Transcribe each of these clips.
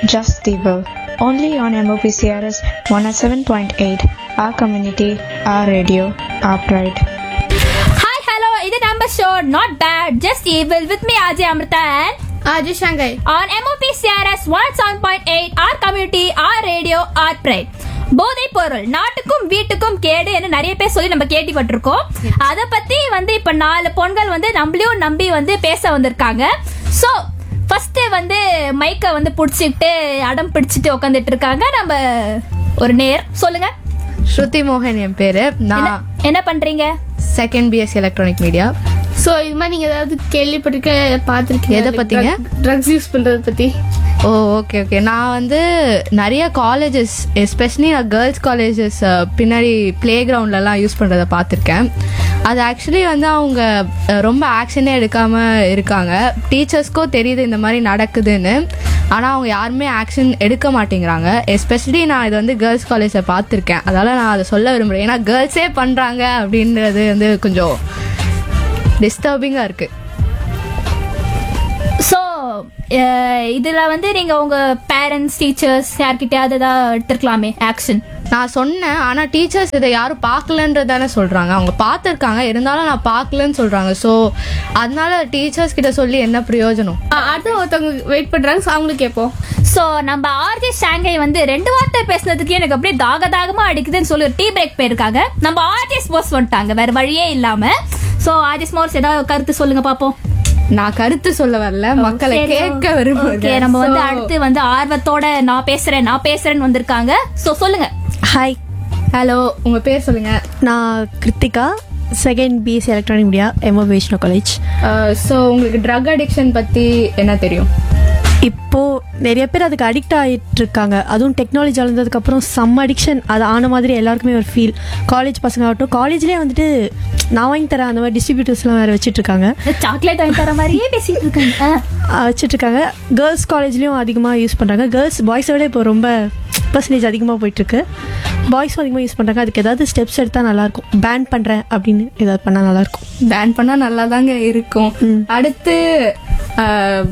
Just Evil. Only on MOPCRS 107.8. Our community, our radio, our pride. Hi hello இது நம்ம show not bad just evil with me Ajay Amirtha Ajay Shanghai. On MOP CRS one seven point eight our community our radio our pride போதைப் பொருள் நாட்டுக்கும் வீட்டுக்கும் கேடு என்று நிறைய பேர் சொல்லி நம்ம கேள்விப்பட்டிருக்கோம் அத பத்தி வந்து இப்ப நாலு பொண்கள் வந்து நம்மளையும் நம்பி வந்து பேச வந்திருக்காங்க சோ ஃபர்ஸ்ட் வந்து மைக்க வந்து புடிச்சிட்டு அடம் பிடிச்சிட்டு உட்காந்துட்டு இருக்காங்க நம்ம ஒரு நேர் சொல்லுங்க ஸ்ருதி மோகன் என் பேரு என்ன- நான் என்ன பண்றீங்க second BSc electronic media so இது மாதிரி நீங்க ஏதாவது கேள்விப்பட்டிருக்க பாத்திருக்கீங்க எதை பத்திங்க? ட்ரக்ஸ் யூஸ் பண்றத பத்தி ஓ ஓகே ஓகே நான் வந்து நிறைய காலேஜஸ் எஸ்பெஷலி நான் கேர்ள்ஸ் காலேஜஸ் பின்னாடி ப்ளே கிரவுண்ட்லலாம் யூஸ் பண்ணுறத பார்த்துருக்கேன் அது ஆக்சுவலி வந்து அவங்க அஹ், ரொம்ப ஆக்ஷனே எடுக்காமல் இருக்காங்க டீச்சர்ஸ்க்கும் தெரியுது இந்த மாதிரி நடக்குதுன்னு ஆனால் அவங்க யாருமே ஆக்ஷன் எடுக்க மாட்டேங்கிறாங்க எஸ்பெஷலி நான் இது வந்து கேர்ள்ஸ் காலேஜை பார்த்துருக்கேன் அதால் நான் அதை சொல்ல விரும்புகிறேன் ஏன்னா கேர்ள்ஸே பண்ணுறாங்க அப்படின்றது வந்து கொஞ்சம் டிஸ்டர்பிங்காக இருக்குது ஸோ இதுல வந்து நீங்க உங்க பேரண்ட்ஸ் டீச்சர்ஸ் யார்கிட்டயாவது ஏதாவது எடுத்துருக்கலாமே ஆக்ஷன் நான் சொன்னேன் ஆனா டீச்சர்ஸ் இதை யாரும் பார்க்கலன்றதானே சொல்றாங்க அவங்க பார்த்துருக்காங்க இருந்தாலும் நான் பார்க்கலன்னு சொல்றாங்க ஸோ அதனால டீச்சர்ஸ் கிட்ட சொல்லி என்ன பிரயோஜனம் அ- அடுத்து ஒருத்தவங்க வெயிட் பண்றாங்க so அவங்களுக்கு கேட்போம் ஸோ நம்ம ஆர்ஜே ஷாங்கை வந்து ரெண்டு வார்த்தை பேசுனதுக்கு எனக்கு அப்படியே தாக தாகமா அடிக்குதுன்னு சொல்லி ஒரு டீ பிரேக் போயிருக்காங்க நம்ம ஆர்ஜே ஸ்போர்ட்ஸ் வந்துட்டாங்க வேற வழியே இல்லாம ஸோ ஆர்ஜே ஸ்போர்ட்ஸ் ஏதாவது கருத்து சொல்லுங்க பாப்போம் நான் கருத்து சொல்ல வரல மக்களை சரி, கேட்க ஓகே விரும்புகிறேன் நம்ம வந்து So, அடுத்து வந்து ஆர்வத்தோட நான் பேசுறேன் நான் பேசுறேன்னு வந்திருக்காங்க ஸோ சொல்லுங்க ஹாய் ஹலோ உங்க பேர் சொல்லுங்க நான் Kiruthika second BSc electronic media MO Vishnu college so உங்களுக்கு ட்ரக் அடிக்ஷன் பத்தி என்ன தெரியும் இப்போது நிறைய பேர் அதுக்கு அடிக்ட் ஆகிட்டு இருக்காங்க அதுவும் டெக்னாலஜி வளர்ந்ததுக்கப்புறம் சம் அடிக்ஷன் அது ஆன மாதிரி எல்லாருக்குமே ஒரு ஃபீல் காலேஜ் பசங்க ஆகட்டும் காலேஜ்லேயே வந்துட்டு நான் வாங்கி தரேன் அந்த மாதிரி டிஸ்ட்ரிபியூட்டர்ஸ்லாம் வேறு வச்சுட்ருக்காங்க சாக்லேட் வாங்கி தர மாதிரியே பேசிட்டு இருக்காங்க ஆ. வச்சுட்ருக்காங்க கேர்ள்ஸ் காலேஜ்லேயும் அதிகமாக யூஸ் பண்ணுறாங்க கேர்ள்ஸ் பாய்ஸை விட இப்போ ரொம்ப பர்சன்டேஜ் அதிகமாக போயிட்டுருக்கு பாய்ஸும் அதிகமாக யூஸ் பண்ணுறாங்க அதுக்கு ஏதாவது ஸ்டெப்ஸ் எடுத்தால் நல்லாயிருக்கும் பேன் பண்ணுறேன் அப்படின்னு ஏதாவது பண்ணால் நல்லாயிருக்கும் பேன் பண்ணா நல்லா தாங்க இருக்கும் அடுத்து அஹ்,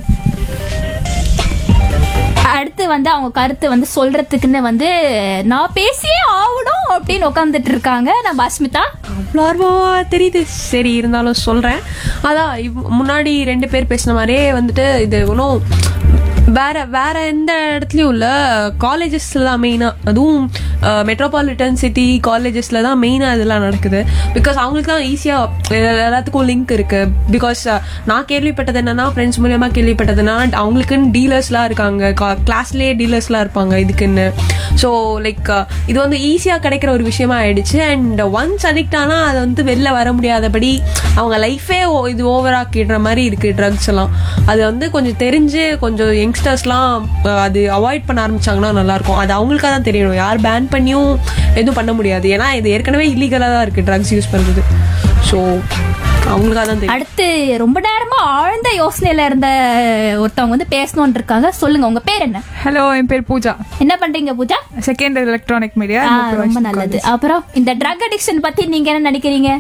அடுத்து வந்து அவங்க கருத்து வந்து சொல்றதுக்குன்னு வந்து நான் பேசியே ஆகணும் அப்படின்னு உட்காந்துட்டு இருக்காங்க நம்ம அஸ்மிதா அவ்வளோ ஆர்வமா தெரியுது சரி இருந்தாலும் சொல்றேன் அதான் இவ்- முன்னாடி ரெண்டு பேர் பேசின மாதிரியே வந்துட்டு இது ஒன்றும் வேற வேற எந்த இடத்துலயும் இல்ல காலேஜஸ்ல தான் மெயினா அதுவும் மெட்ரோபாலிட்டன் சிட்டி காலேஜஸ்ல தான் மெயினா இதெல்லாம் நடக்குது பிகாஸ் அவங்களுக்கு தான் ஈஸியா எல்லாத்துக்கும் லிங்க் இருக்கு பிகாஸ் நான் கேள்விப்பட்டது என்னன்னா ஃப்ரெண்ட்ஸ் மூலியமா கேள்விப்பட்டது என்னன்னா அவங்களுக்குன்னு டீலர்ஸ்லாம் இருக்காங்க கிளாஸ்லயே டீலர்ஸ்லாம் இருப்பாங்க இதுக்குன்னு ஸோ லைக் இது வந்து ஈஸியாக கிடைக்கிற ஒரு விஷயமா ஆயிடுச்சு அண்ட் ஒன்ஸ் அடிக்ட் ஆனால் அது வந்து வெளில வர முடியாதபடி அவங்க லைஃபே இது ஓவர் ஆக்கிடுற மாதிரி இருக்கு ட்ரக்ஸ் எல்லாம் அது வந்து கொஞ்சம் தெரிஞ்சு கொஞ்சம் யங்ஸ்டர்ஸ்லாம் அது அவாய்ட் பண்ண ஆரம்பிச்சாங்கன்னா நல்லா இருக்கும் அது அவங்களுக்காக தான் தெரியணும் யார் பேன் பண்ணியும் எதுவும் பண்ண முடியாது ஏன்னா இது ஏற்கனவே இல்லீகலாக தான் இருக்கு ட்ரக்ஸ் யூஸ் பண்ணுறது ஸோ அவங்களுக்காக தான் தெரியும் அடுத்து ரொம்ப நேரமா ஆழ்ந்த யோசனையில இருந்த ஒருத்தவங்க வந்து பேசணும்னு இருக்காங்க சொல்லுங்க உங்க பேர் என்ன ஹலோ என் பேர் பூஜா என்ன பண்றீங்க பூஜா செகண்ட் எலக்ட்ரானிக் மீடியா ஆ, ரொம்ப நல்லது அப்புறம் இந்த ட்ரக் அடிக்ஷன் பத்தி நீங்க என்ன நினைக்கிறீங்க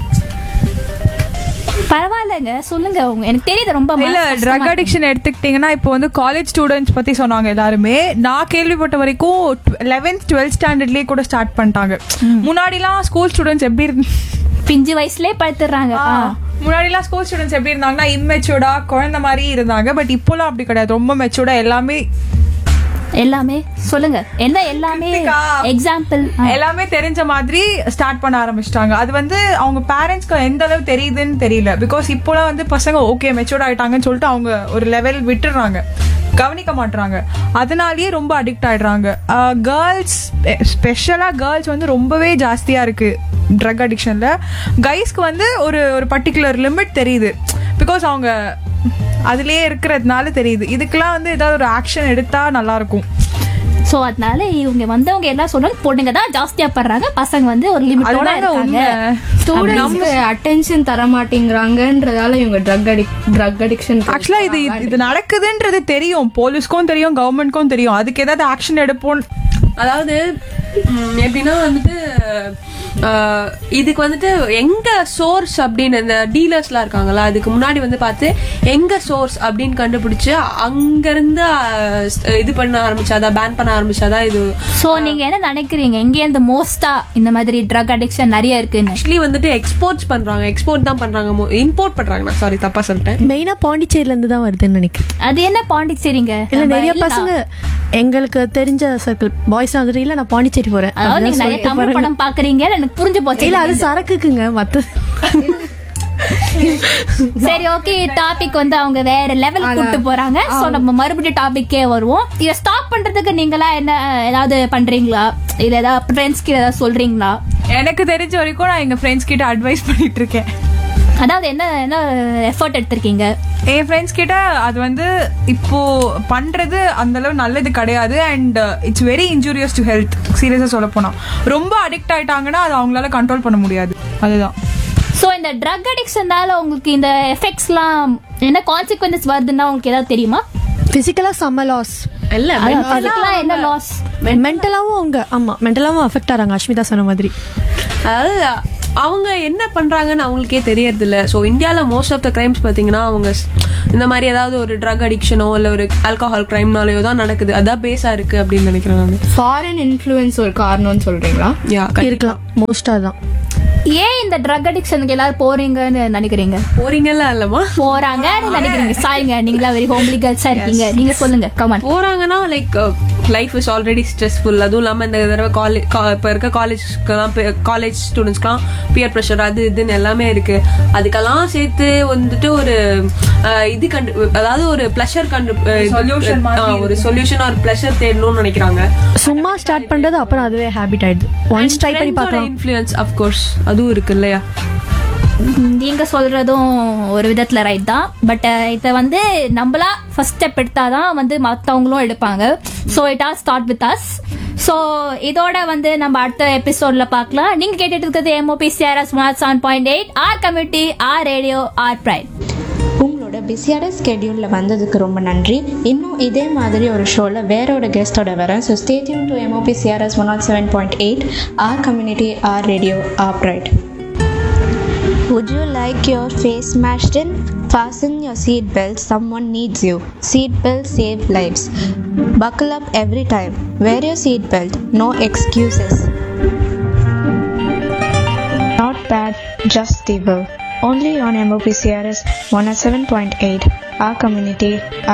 பரவாயில்லைங்க சொல்லுங்க உங்க எனக்கு தெரியுது ரொம்ப இல்ல மனசு ட்ரக் கஷ்டமா அடிக்ஷன் எடுத்துக்கிட்டீங்கன்னா இப்போ வந்து காலேஜ் ஸ்டூடெண்ட்ஸ் பத்தி சொன்னாங்க எல்லாருமே நான் கேள்விப்பட்ட வரைக்கும் லெவன்த் டுவெல்த் ஸ்டாண்டர்ட்லயே கூட ஸ்டார்ட் பண்ணிட்டாங்க முன்னாடிலாம் ஸ்கூல் ஸ்டூடெண்ட்ஸ் எப்படி இருந்து பிஞ்சு வயசுலயே படுத்துறாங்க ஆ. முன்னாடிலாம் ஸ்கூல் ஸ்டூடெண்ட்ஸ் எப்படி இருந்தாங்கன்னா இம்மெச்சூர்டா குழந்தை மாதிரி இருந்தாங்க பட் இப்போலாம் அப்படி கிடையாது ரொம்ப மெச்சூர்டா எல்லாமே எல்லாமே சொல்லுங்க என்ன எல்லாமே கிருத்திகா. எக்ஸாம்பிள் எல்லாமே தெரிஞ்ச மாதிரி ஸ்டார்ட் பண்ண ஆரம்பிச்சிட்டாங்க அது வந்து அவங்க பேரண்ட்ஸ்க்கு எந்த அளவு தெரியுதுன்னு தெரியல பிகாஸ் இப்போலாம் வந்து பசங்க ஓகே மெச்சூர்ட் ஆயிட்டாங்கன்னு சொல்லிட்டு அவங்க ஒரு லெவல் விட்டுடுறாங்க கவனிக்க மாட்றாங்க அதனாலயே ரொம்ப அடிக்ட் ஆயிடுறாங்க கேர்ள்ஸ் ஸ்பெஷலாக கேர்ள்ஸ் வந்து ரொம்பவே ஜாஸ்தியா இருக்கு ட்ரக் அடிக்ஷன்ல கைஸ்க்கு வந்து ஒரு ஒரு பர்டிகுலர் லிமிட் தெரியுது பிகாஸ் அவங்க அதுலயே இருக்கிறதுனால தெரியுது இதுக்கெல்லாம் வந்து ஏதாவது ஒரு ஆக்ஷன் எடுத்தா நல்லா இருக்கும் சோ அதனால இவங்க வந்தவங்க எல்லாம் சொல்றாங்க பொண்ணுங்க தான் ஜாஸ்தியா படுறாங்க பசங்க வந்து ஒரு லிமிட்டோட அதுதாங்க இருக்காங்க உண்மை. ஸ்டூடெண்ட்ஸ்க்கு அட்டென்ஷன் தர மாட்டேங்கிறாங்கன்றதால இவங்க ட்ரக் அடிக் ட்ரக் அடிக்ஷன் ஆக்சுவலா இது இது நடக்குதுன்றது தெரியும் போலீஸ்க்கும் தெரியும் கவர்மெண்ட்க்கும் தெரியும் அதுக்கு ஏதாவது ஆக்ஷன் எடுப்போம் அதாவது ம், எப்படின்னா வந்துட்டு அஹ், இதுக்கு வந்துட்டு எங்க சோர்ஸ் அப்படின்னு இந்த டீலர்ஸ்லாம் இருக்காங்களா அதுக்கு முன்னாடி வந்து பார்த்து எங்க சோர்ஸ் அப்படின்னு கண்டுபிடிச்சு அங்கிருந்து அஹ், இது பண்ண ஆரம்பிச்சாதான் பேன் பண்ண ஆரம்பிச்சாதான் இது சோ நீங்க என்ன நினைக்கிறீங்க எங்க இந்த மோஸ்டா இந்த மாதிரி ட்ரக் அடிக்ஷன் நிறைய இருக்குன்னு ஆக்சுவலி வந்துட்டு எக்ஸ்போர்ட்ஸ் பண்றாங்க எக்ஸ்போர்ட் தான் பண்றாங்க இம்போர்ட் பண்றாங்க நான் சாரி தப்பா சொல்லிட்டேன் மெயினா பாண்டிச்சேரியில இருந்து தான் வருதுன்னு நினைக்கிறேன் அது என்ன பாண்டிச்சேரிங்க இல்ல நம்ம நிறைய இல்ல. பசங்க எங்களுக்கு தெரிஞ்ச சர்க்கிள் பாய்ஸ் வந்துட்டு இல்ல நான் பாண்டிச்சேரி போறேன் அதாவது அப்படின்னு நீங்க நிறைய சொல்லிட்டு தமிழ் போறாங்க. படம் பாக்குறீங்க எனக்கு புரிஞ்சு போச்சு இல்ல அது சரக்குக்குங்க மத்த சரி ஓகே டாபிக் வந்து அவங்க வேற லெவல் கூட்டு போறாங்க சோ நம்ம மறுபடியும் டாபிக்கே வருவோம் இத ஸ்டாப் பண்றதுக்கு நீங்களா என்ன ஏதாவது பண்றீங்களா இல்ல ஏதாவது ஃப்ரெண்ட்ஸ்க்கு ஏதாவது சொல்றீங்களா எனக்கு தெரிஞ்ச வரைக்கும் நான் எங்க ஃப்ரெண்ட்ஸ் கிட்ட அட்வைஸ் பண்ணிட்டு இருக்கேன் அதாவது என்ன என்ன எஃபர்ட் எடுத்திருக்கீங்க என் ஃப்ரெண்ட்ஸ் கிட்ட அது வந்து இப்போ பண்றது அந்த அளவு நல்லது கிடையாது and it's very injurious to health சீரியஸா சொல்ல போனா ரொம்ப அடிக்ட் ஆயிட்டாங்கன்னா அது அவங்களால கண்ட்ரோல் பண்ண முடியாது அதுதான் சோ இந்த ட்ரக் அடிக்ஷனால உங்களுக்கு இந்த எஃபெக்ட்ஸ்லாம் என்ன கான்சிக்வன்சஸ் வருதுன்னா உங்களுக்கு ஏதாவது தெரியுமா பிசிக்கலா செம்ம லாஸ் இல்ல Physically என்ன லாஸ் மென்டலாவும் அவங்க ஆமா மென்டலாவும் அஃபெக்ட் ஆறாங்க அஷ்மிதா சொன்ன மாதிரி அதாவது அவங்க என்ன பண்றாங்கன்னு அவங்களுக்கே தெரியறது இல்ல ஸோ இந்தியால மோஸ்ட் ஆஃப் த கிரைம்ஸ் பாத்தீங்கன்னா அவங்க ஸ்- இந்த மாதிரி ஏதாவது ஒரு ட்ரக் அடிக்ஷனோ இல்ல ஒரு ஆல்கஹால் கிரைம்னாலயோ தான் நடக்குது அதான் பேஸா இருக்கு அப்படின்னு நினைக்கிறேன் நான் ஃபாரின் இன்ஃப்ளூயன்ஸ் ஒரு காரணம்னு சொல்றீங்களா யா இருக்கலாம் மோஸ்டா தான் ஏன் இந்த ட்ரக் அடிக்ஷனுக்கு எல்லாரும் போறீங்கன்னு நினைக்கிறீங்க போறீங்கல்ல இல்லம்மா போறாங்கன்னு நினைக்கிறீங்க சாரிங்க நீங்களா வெரி ஹோம்லி கேர்ள்ஸா இருக்கீங்க நீங்க சொல்லுங்க கமான் போறாங்கன்னா like life is already stressful அதுவும் இல்லாம இந்த தடவை காலேஜ் இப்போ இருக்க காலேஜ்க்குலாம் காலேஜ் ஸ்டூடெண்ட்ஸ்க்குலாம் பியர் ப்ரெஷர் அது இதுன்னு எல்லாமே இருக்கு அதுக்கெல்லாம் சேர்த்து வந்துட்டு ஒரு அஹ், இது கண்டு அதாவது ஒரு ப்ளஷர் கண்டு Solution மாதிரி அஹ், ஒரு சொல்யூஷன் ஒரு ப்ளஷர் தேடணும்னு நினைக்கிறாங்க சும்மா ஸ்டார்ட் பண்றது அப்புறம் அதுவே ஹேபிட் ஆயிடுது ஒன்ஸ் ட்ரை பண்ணி பார்க்கலாம் இன்ஃப்ளூயன்ஸ் கோர்ஸ் அதுவும் இருக்கு இல்லையா நீங்க சொல்றதும் ஒரு விதத்துல ரைட் தான் பட் இத வந்து நம்மளா ஃபர்ஸ்ட் ஸ்டெப் எடுத்தாதான் வந்து மத்தவங்களும் எடுப்பாங்க so it are start with us so இதோட வந்து நம்ம அடுத்த எபிசோட்ல பார்க்கலாம் நீங்க கேட்டுட்டு இருக்கிறது MOP CRS one seven point eight our community our radio our pride உங்களோட பிஸியான ஸ்கெடியூலில் வந்ததுக்கு ரொம்ப நன்றி இன்னும் இதே மாதிரி ஒரு ஷோவில் வேற ஒரு கெஸ்ட்டோட வரேன் so stay tuned to MOP CRS one not seven point eight our community our radio our pride Would you like your face smashed in? Fasten your seatbelt, someone needs you. Seatbelts save lives. Buckle up every time. Wear your seatbelt, no excuses. Not bad, just evil. Only on MOPCRS 107.8, our community,